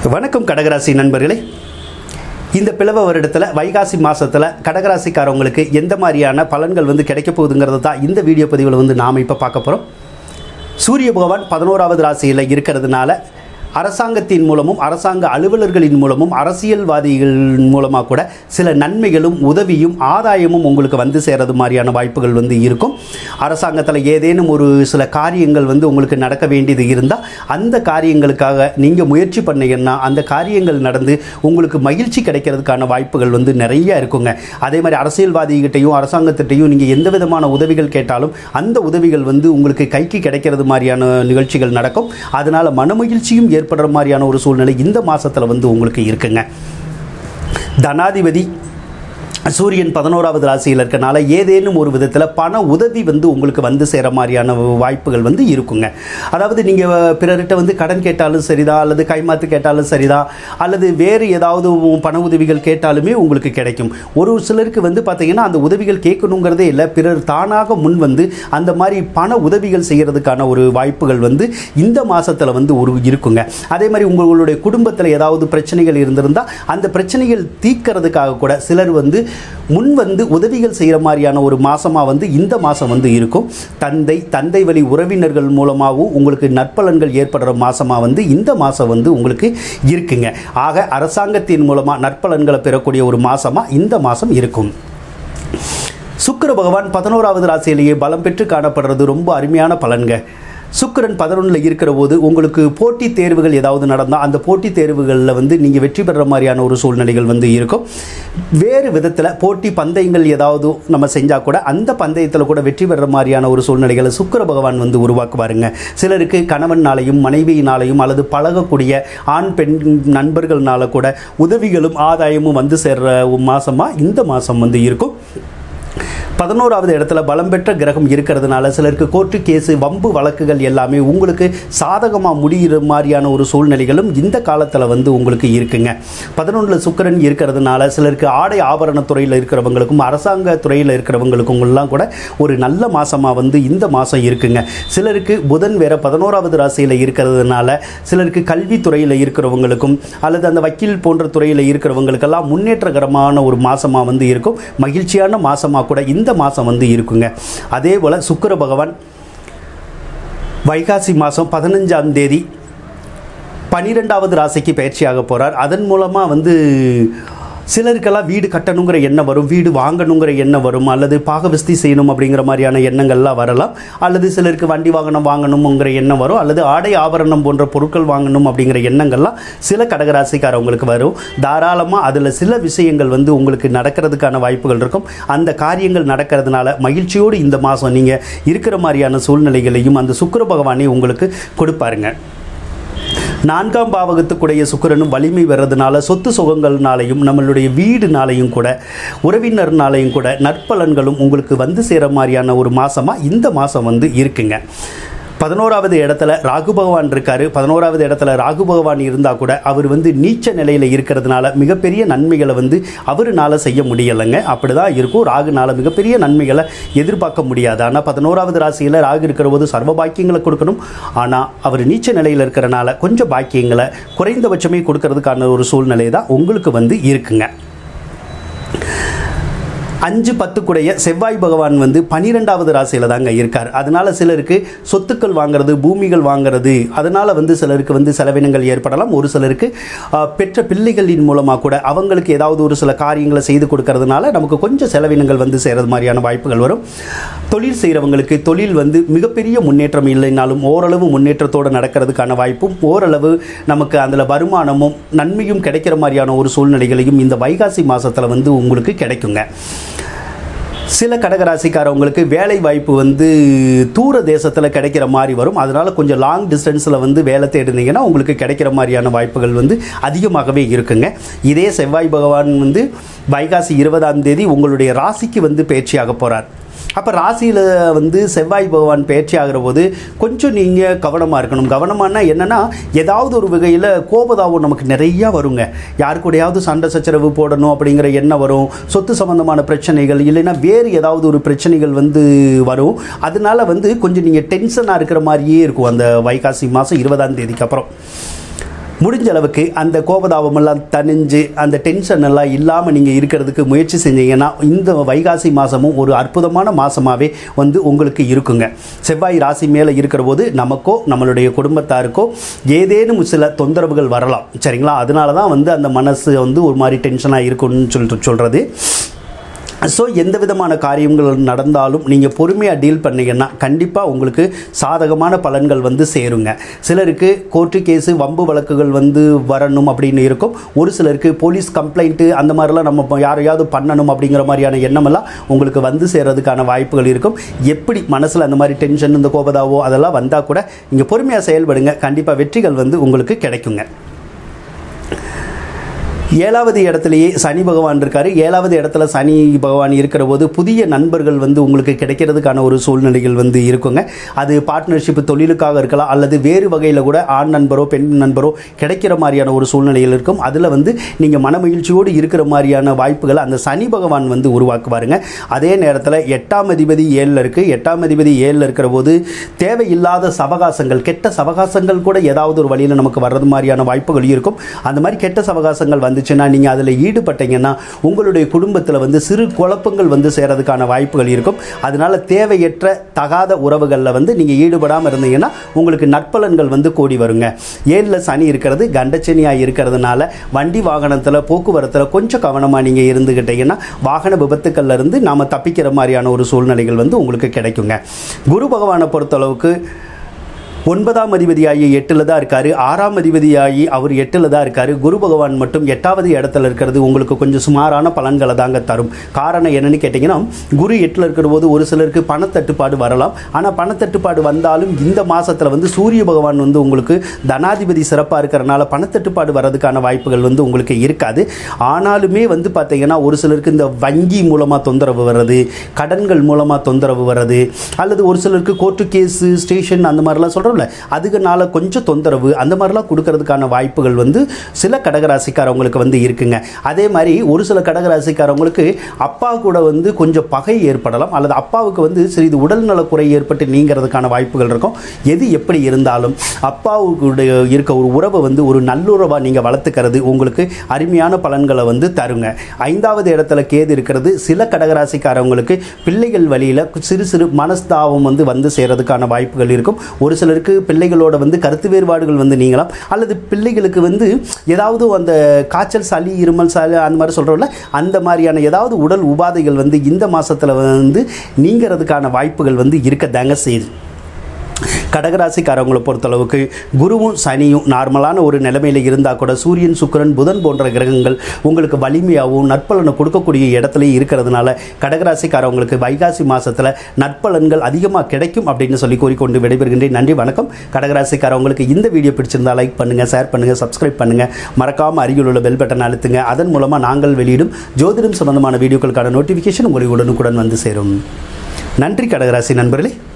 வணக்கம் கடகராசி நண்பர்களே இந்த பிளவ வருடத்தில் வைகாசி மாதத்தில் கடகராசிக்காரவங்களுக்கு எந்த மாதிரியான பலன்கள் வந்து கிடைக்க போகுதுங்கிறத தான் இந்த வீடியோ பதிவில் வந்து நாம் இப்போ பார்க்க போகிறோம் சூரிய பகவான் பதினோராவது ராசியில் இருக்கிறதுனால அரசாங்கத்தின் மூலமும் அரசாங்க அலுவலர்களின் மூலமும் அரசியல்வாதிகள் மூலமாக கூட சில நன்மைகளும் உதவியும் ஆதாயமும் உங்களுக்கு வந்து சேரது மாதிரியான வாய்ப்புகள் வந்து இருக்கும் அரசாங்கத்தில் ஏதேனும் ஒரு சில காரியங்கள் வந்து உங்களுக்கு நடக்க வேண்டியது இருந்தால் அந்த காரியங்களுக்காக நீங்கள் முயற்சி பண்ணீங்கன்னா அந்த காரியங்கள் நடந்து உங்களுக்கு மகிழ்ச்சி கிடைக்கிறதுக்கான வாய்ப்புகள் வந்து நிறைய இருக்குங்க அதே மாதிரி அரசியல்வாதிகிட்டையும் அரசாங்கத்திட்டையும் நீங்கள் எந்த விதமான உதவிகள் கேட்டாலும் அந்த உதவிகள் வந்து உங்களுக்கு கைக்கு கிடைக்கிறது மாதிரியான நிகழ்ச்சிகள் நடக்கும் அதனால் மனமகிழ்ச்சியும் ஏற்படுற மாதிரியான ஒரு சூழ்நிலை இந்த மாதத்தில் வந்து உங்களுக்கு இருக்குங்க தனாதிபதி சூரியன் பதினோராவது ராசியில் இருக்கனால ஏதேனும் ஒரு விதத்தில் பண உதவி வந்து உங்களுக்கு வந்து சேர மாதிரியான வாய்ப்புகள் வந்து இருக்குங்க அதாவது நீங்கள் பிறர்கிட்ட வந்து கடன் கேட்டாலும் சரிதான் அல்லது கைமாத்து கேட்டாலும் சரிதான் அல்லது வேறு ஏதாவது பண உதவிகள் கேட்டாலுமே உங்களுக்கு கிடைக்கும் ஒரு சிலருக்கு வந்து பார்த்தீங்கன்னா அந்த உதவிகள் கேட்கணுங்கிறதே இல்லை பிறர் தானாக முன் வந்து அந்த மாதிரி பண உதவிகள் செய்கிறதுக்கான ஒரு வாய்ப்புகள் வந்து இந்த மாதத்தில் வந்து ஒரு இருக்குங்க அதே மாதிரி உங்களுடைய குடும்பத்தில் ஏதாவது பிரச்சனைகள் இருந்திருந்தால் அந்த பிரச்சனைகள் தீர்க்கறதுக்காக கூட சிலர் வந்து முன் வந்து உதவிகள் செய்கிற மாதிரியான ஒரு மாதமாக வந்து இந்த மாதம் வந்து இருக்கும் தந்தை தந்தை வழி உறவினர்கள் மூலமாகவும் உங்களுக்கு நற்பலன்கள் ஏற்படுற மாதமாக வந்து இந்த மாதம் வந்து உங்களுக்கு இருக்குங்க ஆக அரசாங்கத்தின் மூலமாக நற்பலன்களை பெறக்கூடிய ஒரு மாதமாக இந்த மாதம் இருக்கும் சுக்கிர பகவான் பதினோராவது ராசியிலேயே பலம் பெற்று காணப்படுறது ரொம்ப அருமையான பலன்க சுக்கிரன் பதினொன்றில் இருக்கிற போது உங்களுக்கு போட்டித் தேர்வுகள் ஏதாவது நடந்தால் அந்த போட்டித் தேர்வுகளில் வந்து நீங்கள் வெற்றி பெற மாதிரியான ஒரு சூழ்நிலைகள் வந்து இருக்கும் வேறு விதத்தில் போட்டி பந்தயங்கள் ஏதாவது நம்ம செஞ்சால் கூட அந்த பந்தயத்தில் கூட வெற்றி பெற மாதிரியான ஒரு சூழ்நிலைகளை சுக்கிர பகவான் வந்து உருவாக்குவாருங்க சிலருக்கு கணவனாலையும் மனைவியினாலையும் அல்லது பழகக்கூடிய ஆண் பெண் நண்பர்கள்னால கூட உதவிகளும் ஆதாயமும் வந்து சேர்ற மாதமாக இந்த மாதம் வந்து இருக்கும் பதினோராவது இடத்துல பலம் பெற்ற கிரகம் இருக்கிறதுனால சிலருக்கு கோர்ட்டு கேஸு வம்பு வழக்குகள் எல்லாமே உங்களுக்கு சாதகமாக முடிகிற மாதிரியான ஒரு சூழ்நிலைகளும் இந்த காலத்தில் வந்து உங்களுக்கு இருக்குங்க பதினொன்றில் சுக்கிரன் இருக்கிறதுனால சிலருக்கு ஆடை ஆபரண துறையில் இருக்கிறவங்களுக்கும் அரசாங்க துறையில் இருக்கிறவங்களுக்கும் எல்லாம் கூட ஒரு நல்ல மாதமாக வந்து இந்த மாதம் இருக்குங்க சிலருக்கு புதன் வேற பதினோராவது ராசியில் இருக்கிறதுனால சிலருக்கு கல்வித்துறையில் இருக்கிறவங்களுக்கும் அல்லது அந்த வக்கீல் போன்ற துறையில் இருக்கிறவங்களுக்கெல்லாம் முன்னேற்றகரமான ஒரு மாதமாக வந்து இருக்கும் மகிழ்ச்சியான மாதமாக கூட இந்த மாதம் வந்து இருக்குங்க அதே போல் சுக்கிர பகவான் வைகாசி மாதம் பதினஞ்சாம் தேதி பன்னிரெண்டாவது ராசிக்கு பயிற்சியாக போகிறார் அதன் மூலமாக வந்து சிலருக்கெல்லாம் வீடு கட்டணுங்கிற எண்ணம் வரும் வீடு வாங்கணுங்கிற எண்ணம் வரும் அல்லது பாகவிஸ்தி செய்யணும் அப்படிங்கிற மாதிரியான எண்ணங்கள்லாம் வரலாம் அல்லது சிலருக்கு வண்டி வாகனம் வாங்கணுங்கிற எண்ணம் வரும் அல்லது ஆடை ஆபரணம் போன்ற பொருட்கள் வாங்கணும் அப்படிங்கிற எண்ணங்கள்லாம் சில கடகராசிக்காரவங்களுக்கு வரும் தாராளமாக அதில் சில விஷயங்கள் வந்து உங்களுக்கு நடக்கிறதுக்கான வாய்ப்புகள் இருக்கும் அந்த காரியங்கள் நடக்கிறதுனால மகிழ்ச்சியோடு இந்த மாதம் நீங்கள் இருக்கிற மாதிரியான சூழ்நிலைகளையும் அந்த சுக்கிர பகவானே உங்களுக்கு கொடுப்பாருங்க நான்காம் பாவகத்துக்குடைய சுக்கிரனும் வலிமை வர்றதுனால சொத்து சுகங்கள்னாலையும் நம்மளுடைய வீடுனாலையும் கூட உறவினர்னாலையும் கூட நற்பலன்களும் உங்களுக்கு வந்து சேர மாதிரியான ஒரு மாதமாக இந்த மாதம் வந்து இருக்குங்க பதினோராவது இடத்துல ராகு பகவான் இருக்காரு பதினோராவது இடத்துல ராகு பகவான் இருந்தால் கூட அவர் வந்து நீச்ச நிலையில் இருக்கிறதுனால மிகப்பெரிய நன்மைகளை வந்து அவருனால செய்ய முடியலைங்க அப்படி தான் இருக்கும் ராகுனால மிகப்பெரிய நன்மைகளை எதிர்பார்க்க முடியாது ஆனால் பதினோராவது ராசியில் ராகு இருக்கிற போது சர்வ பாக்கியங்களை கொடுக்கணும் ஆனால் அவர் நீச்ச நிலையில் இருக்கிறனால கொஞ்சம் பாக்கியங்களை குறைந்தபட்சமே கொடுக்கறதுக்கான ஒரு சூழ்நிலை தான் உங்களுக்கு வந்து இருக்குங்க அஞ்சு பத்துக்குடைய செவ்வாய் பகவான் வந்து பனிரெண்டாவது ராசியில் தாங்க இருக்கார் அதனால சிலருக்கு சொத்துக்கள் வாங்குறது பூமிகள் வாங்குறது அதனால வந்து சிலருக்கு வந்து செலவினங்கள் ஏற்படலாம் ஒரு சிலருக்கு ஆ, பெற்ற பிள்ளைகளின் மூலமாக கூட அவங்களுக்கு ஏதாவது ஒரு சில காரியங்களை செய்து கொடுக்கறதுனால நமக்கு கொஞ்சம் செலவினங்கள் வந்து சேரது மாதிரியான வாய்ப்புகள் வரும் தொழில் செய்கிறவங்களுக்கு தொழில் வந்து மிகப்பெரிய முன்னேற்றம் இல்லைனாலும் ஓரளவு முன்னேற்றத்தோடு நடக்கிறதுக்கான வாய்ப்பும் ஓரளவு நமக்கு அதில் வருமானமும் நன்மையும் கிடைக்கிற மாதிரியான ஒரு சூழ்நிலைகளையும் இந்த வைகாசி மாதத்தில் வந்து உங்களுக்கு கிடைக்குங்க சில கடகராசிக்காரவங்களுக்கு வேலை வாய்ப்பு வந்து தூர தேசத்தில் கிடைக்கிற மாதிரி வரும் அதனால் கொஞ்சம் லாங் டிஸ்டன்ஸில் வந்து வேலை தேடினீங்கன்னா உங்களுக்கு கிடைக்கிற மாதிரியான வாய்ப்புகள் வந்து அதிகமாகவே இருக்குங்க இதே செவ்வாய் பகவான் வந்து வைகாசி இருபதாம் தேதி உங்களுடைய ராசிக்கு வந்து பயிற்சியாக போகிறார் அப்போ ராசியில் வந்து செவ்வாய் பகவான் பயிற்சி ஆகிற போது கொஞ்சம் நீங்கள் கவனமாக இருக்கணும் கவனமானா என்னென்னா ஏதாவது ஒரு வகையில் கோபதாபம் நமக்கு நிறையா வருங்க யாரு கூடயாவது சண்டை சச்சரவு போடணும் அப்படிங்கிற எண்ணம் வரும் சொத்து சம்பந்தமான பிரச்சனைகள் இல்லைன்னா வேறு ஏதாவது ஒரு பிரச்சனைகள் வந்து வரும் அதனால வந்து கொஞ்சம் நீங்கள் டென்ஷனாக இருக்கிற மாதிரியே இருக்கும் அந்த வைகாசி மாதம் இருபதாம் தேதிக்கு அப்புறம் முடிஞ்ச அளவுக்கு அந்த கோபதாபமெல்லாம் தணிஞ்சு அந்த டென்ஷன் எல்லாம் இல்லாமல் நீங்கள் இருக்கிறதுக்கு முயற்சி செஞ்சீங்கன்னா இந்த வைகாசி மாதமும் ஒரு அற்புதமான மாதமாகவே வந்து உங்களுக்கு இருக்குங்க செவ்வாய் ராசி மேலே இருக்கிற போது நமக்கோ நம்மளுடைய குடும்பத்தாருக்கோ ஏதேனும் சில தொந்தரவுகள் வரலாம் சரிங்களா அதனால தான் வந்து அந்த மனசு வந்து ஒரு மாதிரி டென்ஷனாக இருக்கும்னு சொல்லிட்டு சொல்கிறது ஸோ எந்த விதமான காரியங்கள் நடந்தாலும் நீங்கள் பொறுமையாக டீல் பண்ணீங்கன்னா கண்டிப்பாக உங்களுக்கு சாதகமான பலன்கள் வந்து சேருங்க சிலருக்கு கோர்ட்டு கேஸு வம்பு வழக்குகள் வந்து வரணும் அப்படின்னு இருக்கும் ஒரு சிலருக்கு போலீஸ் கம்ப்ளைண்ட்டு அந்த மாதிரிலாம் நம்ம யாரையாவது பண்ணணும் அப்படிங்கிற மாதிரியான எண்ணமெல்லாம் உங்களுக்கு வந்து சேர்றதுக்கான வாய்ப்புகள் இருக்கும் எப்படி மனசில் அந்த மாதிரி டென்ஷன் இந்த கோபதாவோ அதெல்லாம் வந்தால் கூட நீங்கள் பொறுமையாக செயல்படுங்க கண்டிப்பாக வெற்றிகள் வந்து உங்களுக்கு கிடைக்குங்க ஏழாவது இடத்துலையே சனி பகவான் இருக்கார் ஏழாவது இடத்துல சனி பகவான் இருக்கிற போது புதிய நண்பர்கள் வந்து உங்களுக்கு கிடைக்கிறதுக்கான ஒரு சூழ்நிலைகள் வந்து இருக்குங்க அது பார்ட்னர்ஷிப் தொழிலுக்காக இருக்கலாம் அல்லது வேறு வகையில் கூட ஆண் நண்பரோ பெண் நண்பரோ கிடைக்கிற மாதிரியான ஒரு சூழ்நிலைகள் இருக்கும் அதில் வந்து நீங்கள் மனமகிழ்ச்சியோடு இருக்கிற மாதிரியான வாய்ப்புகளை அந்த சனி பகவான் வந்து உருவாக்குவாருங்க அதே நேரத்தில் எட்டாம் அதிபதி ஏழில் இருக்குது எட்டாம் அதிபதி ஏழில் இருக்கிற போது தேவையில்லாத சவகாசங்கள் கெட்ட சவகாசங்கள் கூட ஏதாவது ஒரு வழியில் நமக்கு வர்றது மாதிரியான வாய்ப்புகள் இருக்கும் அந்த மாதிரி கெட்ட சவகாசங்கள் வந்துச்சுன்னா நீங்கள் அதில் ஈடுபட்டீங்கன்னா உங்களுடைய குடும்பத்தில் வந்து சிறு குழப்பங்கள் வந்து சேரதுக்கான வாய்ப்புகள் இருக்கும் அதனால தேவையற்ற தகாத உறவுகளில் வந்து நீங்கள் ஈடுபடாமல் இருந்தீங்கன்னா உங்களுக்கு நற்பலன்கள் வந்து கூடி வருங்க ஏழில் சனி இருக்கிறது கண்டச்சனியாக இருக்கிறதுனால வண்டி வாகனத்தில் போக்குவரத்தில் கொஞ்சம் கவனமாக நீங்கள் இருந்துக்கிட்டீங்கன்னா வாகன விபத்துக்கள்ல இருந்து நாம் தப்பிக்கிற மாதிரியான ஒரு சூழ்நிலைகள் வந்து உங்களுக்கு கிடைக்குங்க குரு பகவானை பொறுத்தளவுக்கு ஒன்பதாம் அதிபதியாகி எட்டில் தான் இருக்கார் ஆறாம் அதிபதியாகி அவர் எட்டில் தான் இருக்கார் குரு பகவான் மட்டும் எட்டாவது இடத்துல இருக்கிறது உங்களுக்கு கொஞ்சம் சுமாரான பலன்களை தாங்க தரும் காரணம் என்னன்னு கேட்டிங்கன்னா குரு எட்டில் இருக்கிற போது ஒரு சிலருக்கு பணத்தட்டுப்பாடு வரலாம் ஆனால் பணத்தட்டுப்பாடு வந்தாலும் இந்த மாதத்தில் வந்து சூரிய பகவான் வந்து உங்களுக்கு தனாதிபதி சிறப்பாக இருக்கிறனால பணத்தட்டுப்பாடு வர்றதுக்கான வாய்ப்புகள் வந்து உங்களுக்கு இருக்காது ஆனாலுமே வந்து பார்த்தீங்கன்னா ஒரு சிலருக்கு இந்த வங்கி மூலமாக தொந்தரவு வர்றது கடன்கள் மூலமாக தொந்தரவு வர்றது அல்லது ஒரு சிலருக்கு கோர்ட்டு கேஸு ஸ்டேஷன் அந்த மாதிரிலாம் சொல்கிறோம்ல அதுக்குனால கொஞ்சம் தொந்தரவு அந்த மாதிரிலாம் கொடுக்கறதுக்கான வாய்ப்புகள் வந்து சில கடகராசிக்காரவங்களுக்கு வந்து இருக்குங்க அதே மாதிரி ஒரு சில கடகராசிக்காரவங்களுக்கு அப்பா கூட வந்து கொஞ்சம் பகை ஏற்படலாம் அல்லது அப்பாவுக்கு வந்து சிறிது உடல்நலக்குறை ஏற்பட்டு நீங்கிறதுக்கான வாய்ப்புகள் இருக்கும் எது எப்படி இருந்தாலும் அப்பாவுக்குடைய இருக்க ஒரு உறவை வந்து ஒரு நல்லுறவாக நீங்கள் வளர்த்துக்கிறது உங்களுக்கு அருமையான பலன்களை வந்து தருங்க ஐந்தாவது இடத்துல கேது இருக்கிறது சில கடகராசிக்காரவங்களுக்கு பிள்ளைகள் வழியில் சிறு சிறு மனஸ்தாபம் வந்து வந்து சேர்றதுக்கான வாய்ப்புகள் இருக்கும் ஒரு சிலருக்கு பிள்ளைகளோட வந்து கருத்து வேறுபாடுகள் வந்து நீங்களாம் அல்லது பிள்ளைகளுக்கு வந்து ஏதாவது அந்த காய்ச்சல் சளி இருமல் சளி அந்த மாதிரி சொல்கிறோம்ல அந்த மாதிரியான ஏதாவது உடல் உபாதைகள் வந்து இந்த மாதத்தில் வந்து நீங்கிறதுக்கான வாய்ப்புகள் வந்து இருக்க தாங்க செய்யுது கடகராசிக்காரவங்களை பொறுத்தளவுக்கு குருவும் சனியும் நார்மலான ஒரு நிலைமையில் இருந்தால் கூட சூரியன் சுக்கிரன் புதன் போன்ற கிரகங்கள் உங்களுக்கு வலிமையாகவும் நற்பலனை கொடுக்கக்கூடிய இடத்துல இருக்கிறதுனால கடகராசிக்காரவங்களுக்கு வைகாசி மாதத்தில் நற்பலன்கள் அதிகமாக கிடைக்கும் அப்படின்னு சொல்லி கூறிக்கொண்டு விடைபெறுகின்றேன் நன்றி வணக்கம் கடகராசிக்காரவங்களுக்கு இந்த வீடியோ பிடிச்சிருந்தா லைக் பண்ணுங்கள் ஷேர் பண்ணுங்கள் சப்ஸ்கிரைப் பண்ணுங்கள் மறக்காமல் அருகில் உள்ள பெல் பட்டன் அழுத்துங்க அதன் மூலமாக நாங்கள் வெளியிடும் ஜோதிடம் சம்பந்தமான வீடியோக்களுக்கான நோட்டிஃபிகேஷன் உங்களுக்கு உடனுக்குடன் வந்து சேரும் நன்றி கடகராசி நண்பர்களே